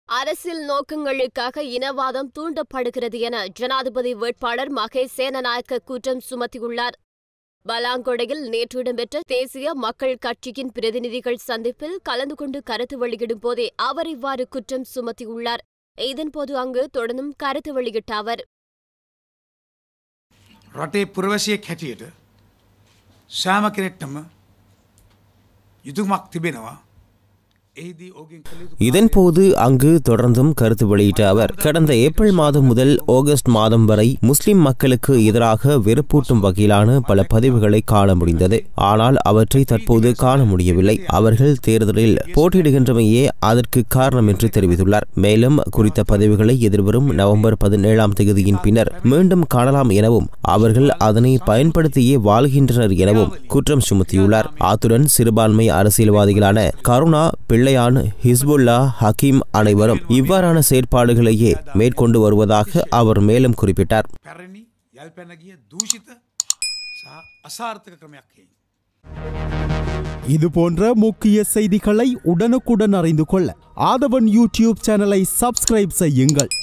அரசியல் நோக்கங்களுக்காக இனவாதம் தூண்டப்படுகிறது என ஜனாதிபதி வேட்பாளர் மகேஷ் சேனநாயக்க குற்றம் சுமத்தியுள்ளார் பலாங்கொடையில் நேற்று இடம்பெற்ற தேசிய மக்கள் கட்சியின் பிரதிநிதிகள் சந்திப்பில் கலந்து கொண்டு கருத்து வெளியிடும் போதே அவர் இவ்வாறு குற்றம் சுமத்தியுள்ளார் இதன்போது அங்கு தொடர்ந்தும் கருத்து வெளியிட்ட அவர் රටේ පුරවැසියෙක් හැටියට සෑම කෙනෙක්ටම යුතුමක් තිබෙනවා එහිදී ඕගෙන් කළ යුතු இதன்போது அங்கு தொடர்ந்தும் கருத்து வெளியிட்ட அவர் கடந்த ஏப்ரல் மாதம் முதல் ஆகஸ்ட் மாதம் வரை முஸ்லிம் மக்களுக்கு எதிராக வெறுப்பூட்டும் வகையிலான பல பதிவுகளை காண முடிந்தது ஆனால் அவற்றை தற்போது காண முடியவில்லை அவர்கள் தேர்தலில் போட்டியிடுகின்றமையே அதற்கு காரணம் என்று தெரிவித்துள்ளார் மேலும் குறித்த பதிவுகளை எதிர்வரும் நவம்பர் பதினேழாம் தேதியின் பின்னர் மீண்டும் காணலாம் எனவும் அவர்கள் அதனை பயன்படுத்தியே வாழ்கின்றனர் எனவும் குற்றம் சுமத்தியுள்ளார் அத்துடன் சிறுபான்மை அரசியல்வாதிகளான கருணா பிள்ளையான் ஹிஸ்புல்லா ஹக்கீம் அனைவரும் இவ்வாறான செயற்பாடுகளையே மேற்கொண்டு வருவதாக அவர் மேலும் குறிப்பிட்டார் පැරණි යල් පැනගිය දූෂිත සහ අසාර්ථක ක්‍රමයක් හෙයි. இது போன்ற முக்கிய செய்திகளை உடனுக்குடன் அறிந்து கொள்ள ஆதவன் யூடியூப் சேனலை சப்ஸ்கிரைப் செய்யுங்கள்